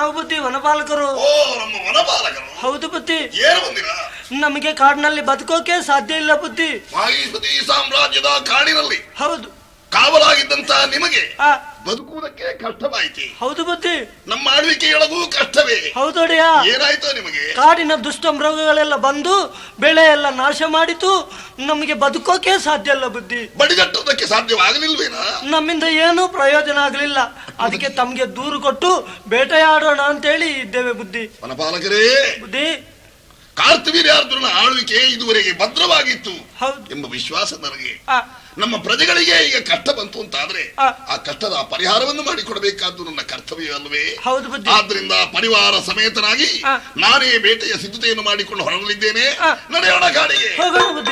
ನಾವು ಬುದ್ಧಿ ವನಪಾಲಕರು ಓ ನಮ್ಮ ವನಪಾಲಕರು ಹೌದು ಬುದ್ಧಿ ಏನು ಬಂದಿರ ನಮಗೆ ಕಾಡಿನಲ್ಲಿ ಬದುಕೋಕೆ ಸಾಧ್ಯ ಇಲ್ಲ ಬುದ್ಧಿ ಮಾಹಿಪತಿ ಸಾಮ್ರಾಜ್ಯದ ಕಾಡಿನಲ್ಲಿ ಹೌದು ಕಾವಲಾಗಿದ್ದಂತ ನಿಮಗೆ ಆ ಬದುಕುವುದಕ್ಕೆ ಕಷ್ಟವಾಯಿತು ಹೌದು ಬುದ್ಧಿ ನಮ್ಮ ಆಳ್ವಿಕೆಯೊಳಗೂ ಕಷ್ಟವೇ ಹೌದು ಒಡೆಯ ಏನಾಯ್ತು ನಿಮಗೆ ಕಾಡಿನ ದುಷ್ಟ ಮೃಗಗಳೆಲ್ಲ ಬಂದು ಬೆಳೆ ಎಲ್ಲ ನಾಶ ಮಾಡಿತು ನಮಗೆ ಬದುಕೋಕೆ ಸಾಧ್ಯ ಇಲ್ಲ ಬುದ್ಧಿ ಬಡಿಗಟ್ಟುವುದಕ್ಕೆ ಸಾಧ್ಯವಾಗಲಿಲ್ವೇನಾ ನಮ್ಮಿಂದ ಏನೂ ಪ್ರಯೋಜನ ಆಗಲಿಲ್ಲ ಅದಕ್ಕೆ ತಮ್ಗೆ ದೂರು ಕೊಟ್ಟು ಬೇಟೆಯಾಡೋಣ ಅಂತೇಳಿ ಇದ್ದೇವೆ ಬುದ್ಧಿ ವನಪಾಲಕರೇ ಬುದ್ಧಿ ಕಾರ್ತವೀರ್ಯಾರ್ಜುನ ಆಳ್ವಿಕೆ ಇದುವರೆಗೆ ಭದ್ರವಾಗಿತ್ತು ಹೌದು ಎಂಬ ವಿಶ್ವಾಸ ನನಗೆ ಆ, ನಮ್ಮ ಪ್ರಜೆಗಳಿಗೆ ಈಗ ಕಷ್ಟ ಬಂತು ಅಂತಾದ್ರೆ ಆ. ಆ ಕಷ್ಟದ ಪರಿಹಾರವನ್ನು ಮಾಡಿಕೊಡಬೇಕಾದ್ದು ನನ್ನ ಕರ್ತವ್ಯವಲ್ಲವೇ ಹೌದು ಬುದ್ಧಿ ಆದ್ರಿಂದ ಪರಿವಾರ ಸಮೇತನಾಗಿ ಆ. ನಾನೇ ಬೇಟೆಯ ಸಿದ್ಧತೆಯನ್ನು ಮಾಡಿಕೊಂಡು ಹೊರಡಲಿದ್ದೇನೆ ಆ. ನಡೆಯೋಣ ಕಾಡಿಗೆ ಹೋಗೋಣ ಬುದ್ಧಿ